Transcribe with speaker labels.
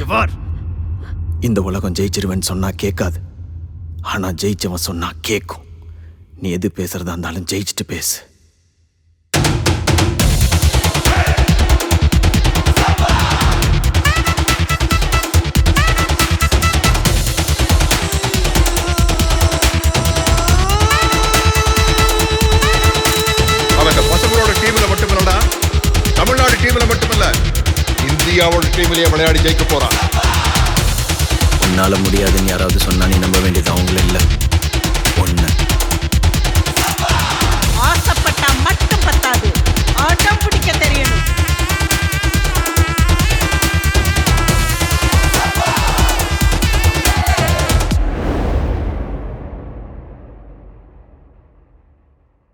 Speaker 1: பார் இந்த உலகம் ஜெயிச்சிருவேன்னு சொன்னா கேட்காது ஆனா ஜெயிச்சவன் சொன்னா கேட்கும் நீ எது பேசுறதா இருந்தாலும் ஜெயிச்சுட்டு பேசு
Speaker 2: அவன் இந்த பசங்களோட டீம்ல மட்டுமில்லடா தமிழ்நாடு டீம்ல மட்டுமில்ல இந்தியாவோட டீம்லயே விளையாடி ஜெயிக்க போறான்
Speaker 1: உன்னால முடியாதுன்னு யாராவது சொன்னா நீ நம்ப வேண்டியது அவங்கள இல்ல ஒன்று